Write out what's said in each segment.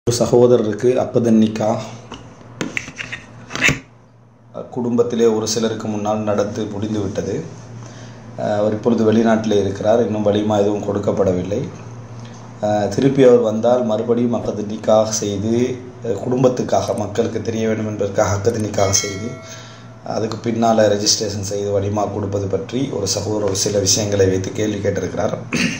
ஒரு சகோதரருக்கு அக்கதன்னிக்கா குடும்பத்திலே ஒரு சிலருக்கு முன்னால் நடந்து முடிந்து விட்டது அஹ் அவர் இப்பொழுது வெளிநாட்டிலே இருக்கிறார் இன்னும் வலிமா எதுவும் கொடுக்கப்படவில்லை அஹ் திருப்பி அவர் வந்தால் மறுபடியும் அக்கது நிக்காக செய்து அஹ் குடும்பத்துக்காக மக்களுக்கு தெரிய வேண்டும் என்பதற்காக அக்கது நிக்காக செய்து அதுக்கு பின்னால் ரெஜிஸ்ட்ரேஷன் செய்து வலிமா கொடுப்பது பற்றி ஒரு சகோதரர் ஒரு சில விஷயங்களை வைத்து கேள்வி கேட்டிருக்கிறார்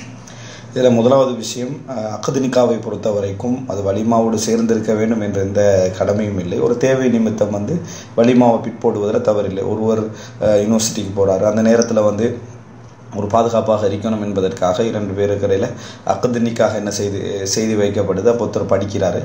இதில் முதலாவது விஷயம் அஹ், அக்கது நிக்காவை பொறுத்த வரைக்கும் அது வலிமாவோடு சேர்ந்திருக்க வேண்டும் என்ற எந்த கடமையும் இல்லை ஒரு தேவை நிமித்தம் வந்து வலிமாவை பிற்போடுவதில் தவறில்லை ஒருவர் அஹ், யூனிவர்சிட்டிக்கு போகிறாரு அந்த நேரத்தில் வந்து ஒரு பாதுகாப்பாக இருக்கணும் என்பதற்காக இரண்டு பேருக்கு இடையில் அக்கதனிக்காக என்ன செய்து செய்து வைக்கப்படுது அப்போ ஒருத்தர் படிக்கிறாரு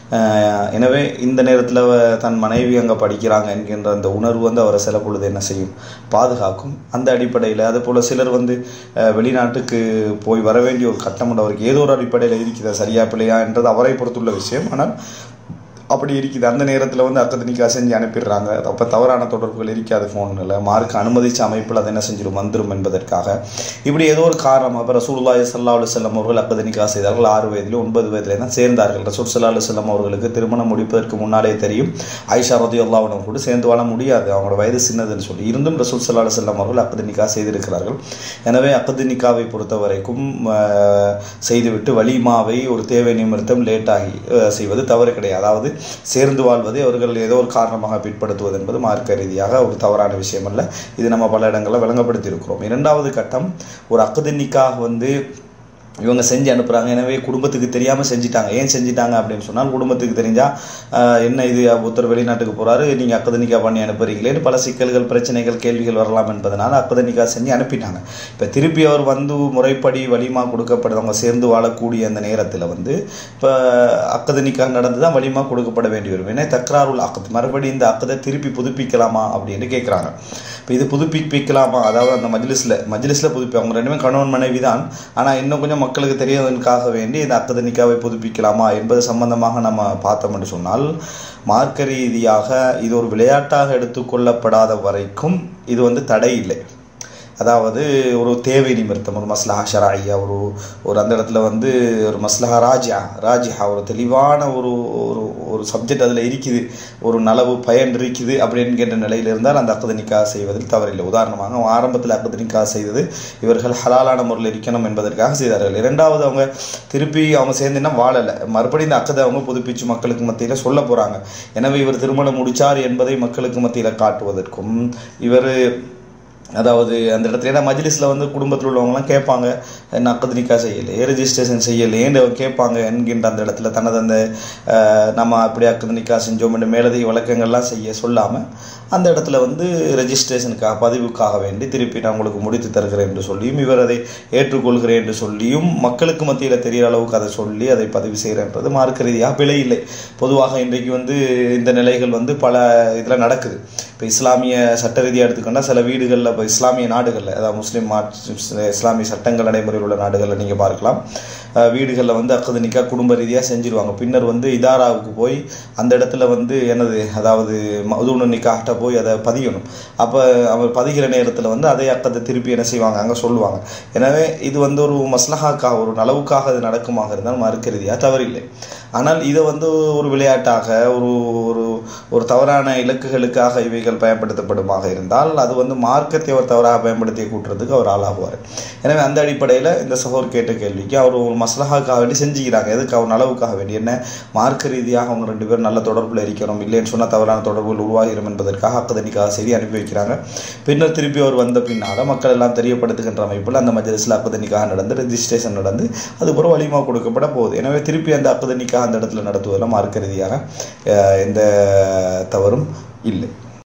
அஹ் எனவே இந்த நேரத்தில் தன் மனைவி அங்கே படிக்கிறாங்க என்கின்ற அந்த உணர்வு வந்து அவரை சில பொழுது என்ன செய்யும் பாதுகாக்கும் அந்த அடிப்படையில் அதே போல் சிலர் வந்து அஹ், வெளிநாட்டுக்கு போய் வர வேண்டிய ஒரு கட்டம் உண்டு. அவருக்கு ஏதோ ஒரு அடிப்படையில் இருக்கிறதா சரியா பிள்ளையா என்றது அவரை பொறுத்துள்ள விஷயம் ஆனால் அப்படி இருக்குது அந்த நேரத்தில் வந்து அக்கதனிக்கா செஞ்சு அனுப்பிடுறாங்க அப்போ தவறான தொடர்புகள் இருக்காது ஃபோனில் மார்க் அனுமதிச்ச அமைப்பில் அதை என்ன செஞ்சிடும் வந்துடும் என்பதற்காக இப்படி ஏதோ ஒரு காரணம் அப்போ ரசூலுல்லாஹி ஸல்லல்லாஹு அலைஹி வஸல்லம் அவர்கள் அக்கதனிக்கா செய்தார்கள் ஆறு வயதிலே ஒன்பது வயதிலே தான் சேர்ந்தார்கள் ரசூல் ஸல்லல்லாஹு அலைஹி வஸல்லம் அவர்களுக்கு திருமணம் முடிப்பதற்கு முன்னாலே தெரியும் ஆயிஷா ரதியல்லாஹு அன்ஹா கூட சேர்ந்து வாழ முடியாது அவங்களோட வயது சின்னதுன்னு சொல்லி இருந்தும் ரசூல் ஸல்லல்லாஹு அலைஹி வஸல்லம் அவர்கள் அக்கதனிக்கா செய்திருக்கிறார்கள் எனவே அக்கதனிக்காவை பொறுத்த வரைக்கும் ஆஹ், செய்துவிட்டு வலிமாவை ஒரு தேவை நிமித்தம் லேட்டாகி ஆஹ், செய்வது தவறு கிடையாது அதாவது சேர்ந்து வாழ்வதை அவர்கள் ஏதோ ஒரு காரணமாக பிற்படுத்துவது என்பது மார்க்க ரீதியாக ஒரு தவறான விஷயம் அல்ல இது நம்ம பல இடங்களில் விளங்கப்படுத்தி இருக்கிறோம் இரண்டாவது கட்டம் ஒரு அக்கதனிக்காக வந்து இவங்க செஞ்சு அனுப்புகிறாங்க எனவே குடும்பத்துக்கு தெரியாமல் செஞ்சிட்டாங்க ஏன் செஞ்சிட்டாங்க அப்படின்னு சொன்னால் குடும்பத்துக்கு தெரிஞ்சால் என்ன இது ஒருத்தர் வெளிநாட்டுக்கு போகிறாரு நீங்கள் அக்கதனிக்கா பண்ணி அனுப்புறீங்களேன்னு பல சிக்கல்கள் பிரச்சனைகள் கேள்விகள் வரலாம் என்பதனால் அக்கதனிக்கா செஞ்சு அனுப்பிட்டாங்க இப்போ திருப்பி அவர் வந்து முறைப்படி வலிமா கொடுக்கப்படுறவங்க சேர்ந்து வாழக்கூடிய அந்த நேரத்தில் வந்து இப்போ அக்கதனிக்கா நடந்து தான் வலிமா கொடுக்கப்பட வேண்டி வரும் ஏன்னா தக்ராருல் அக்கத் மறுபடி இந்த அக்கதை திருப்பி புதுப்பிக்கலாமா அப்படின்னு கேட்குறாங்க இப்போ இது புதுப்பிக்கலாமா அதாவது அந்த மஜ்லிஸில் மஜ்லிஸில் புதுப்பி அவங்க ரெண்டுமே கணவன் மனைவி தான் ஆனால் இன்னும் கொஞ்சம் மக்களுக்கு தெரியவதற்காக வேண்டி இந்த அக்கத நிக்காவை புதுப்பிக்கலாமா என்பது சம்பந்தமாக நம்ம பார்த்தோம் என்று சொன்னால் மார்க்க ரீதியாக இது ஒரு விளையாட்டாக எடுத்துக்கொள்ளப்படாத வரைக்கும் இது வந்து தடை இல்லை அதாவது ஒரு தேவை நிமித்தம் ஒரு மஸ்லஹா ஷராயியா ஒரு ஒரு அந்த இடத்துல வந்து ஒரு மஸ்லஹா ராஜா ராஜிஹா ஒரு தெளிவான ஒரு ஒரு ஒரு சப்ஜெக்ட் அதில் இருக்குது ஒரு நலவு பயன் இருக்குது அப்படின்னு கேட்ட நிலையில் இருந்தால் அந்த அக்கது நிக்கா செய்வதில் தவறில்லை உதாரணமாக அவங்க ஆரம்பத்தில் அக்கது நிக்கா செய்தது இவர்கள் ஹலாலான முறையில் இருக்கணும் என்பதற்காக செய்தார்கள் இரண்டாவது அவங்க திருப்பி அவங்க சேர்ந்துன்னா வாழலை மறுபடியும் இந்த அக்கதை அவங்க புதுப்பிச்சு மக்களுக்கு மத்தியில் சொல்ல போகிறாங்க எனவே இவர் திருமணம் முடிச்சார் என்பதை மக்களுக்கு மத்தியில் காட்டுவதற்கும் இவர் அதாவது அந்த இடத்துல ஏன்னா மஜ்லிஸில் வந்து குடும்பத்தில் உள்ளவங்கலாம் கேட்பாங்க என்ன அக்கது நிக்கா செய்யலையே ரெஜிஸ்ட்ரேஷன் செய்யலையேன்னு கேட்பாங்க என்கின்ற அந்த இடத்துல தனது அந்த அஹ், நம்ம அப்படி அக்கது நிக்கா செஞ்சோம் என்று மேலதிக விளக்கங்கள்லாம் செய்ய சொல்லாமல் அந்த இடத்துல வந்து ரெஜிஸ்ட்ரேஷனுக்காக பதிவுக்காக வேண்டி திருப்பி நான் உங்களுக்கு முடித்து தருகிறேன் என்று சொல்லியும் இவர் அதை ஏற்றுக்கொள்கிறேன் என்று சொல்லியும் மக்களுக்கு மத்தியில் தெரிகிற அளவுக்கு அதை சொல்லி அதை பதிவு செய்கிறேன்றது மார்க்க ரீதியாக பிழை இல்லை பொதுவாக இன்றைக்கு வந்து இந்த நிலைகள் வந்து பல இதில் நடக்குது இப்போ இஸ்லாமிய சட்ட ரீதியாக எடுத்துக்கொண்டால் சில வீடுகளில் இப்போ இஸ்லாமிய நாடுகளில் அதாவது முஸ்லீம் மாற்று இஸ்லாமிய சட்டங்கள் நடைமுறையில் உள்ள நாடுகளில் நீங்கள் பார்க்கலாம் அஹ் வீடுகளில் வந்து அக்கது நிக்கா குடும்ப ரீதியாக செஞ்சிருவாங்க பின்னர் வந்து இதாராவுக்கு போய் அந்த இடத்துல வந்து என்னது அதாவது மதுனு நிக்காட்ட போய் அதை பதியணும் அப்போ அவர் பதிகிற நேரத்தில் வந்து அதே அக்கத்தை திருப்பி என்ன செய்வாங்க அங்கே சொல்லுவாங்க எனவே இது வந்து ஒரு மஸ்லஹாக்காக ஒரு நலவுக்காக அது நடக்குமாக இருந்தால் மறுக்க ரீதியாக தவறில்லை ஆனால் இதை வந்து ஒரு விளையாட்டாக ஒரு ஒரு ஒரு தவறான இலக்குகளுக்காக இவைகள் பயன்படுத்தப்படுமாக இருந்தால் அது வந்து மார்க்கத்தை அவர் தவறாக பயன்படுத்தி கூட்டுறதுக்கு அவர் ஆளாகுவார் எனவே அந்த அடிப்படையில் இந்த சகோர் கேட்ட கேள்விக்கு அவர் ஒரு மஸ்லஹாக்காக வேண்டி செஞ்சுக்கிறாங்க எதுக்கு அவர் நலவுக்காக வேண்டி என்ன மார்க்க ரீதியாக அவங்க ரெண்டு பேரும் நல்ல தொடர்பில் இருக்கணும் இல்லைன்னு சொன்னால் தவறான தொடர்புகள் உருவாகிடும் என்பதற்காக அக்கதனிக்காக செய்தி அனுப்பி வைக்கிறாங்க பின்னர் திருப்பி அவர் வந்த பின்னால் மக்கள் எல்லாம் தெரியப்படுத்துகின்ற அமைப்பில் அந்த மஜ்லிஸில் அக்கதனிக்காக நடந்து ரெஜிஸ்ட்ரேஷன் நடந்து அதுபோல் வலிமா கொடுக்கப்பட போகுது எனவே திருப்பி அந்த அக்கதனிக்காக அந்த இடத்துல நடத்துவதில் மார்க்க ரீதியாக அஹ், எந்த தவறும் இல்லை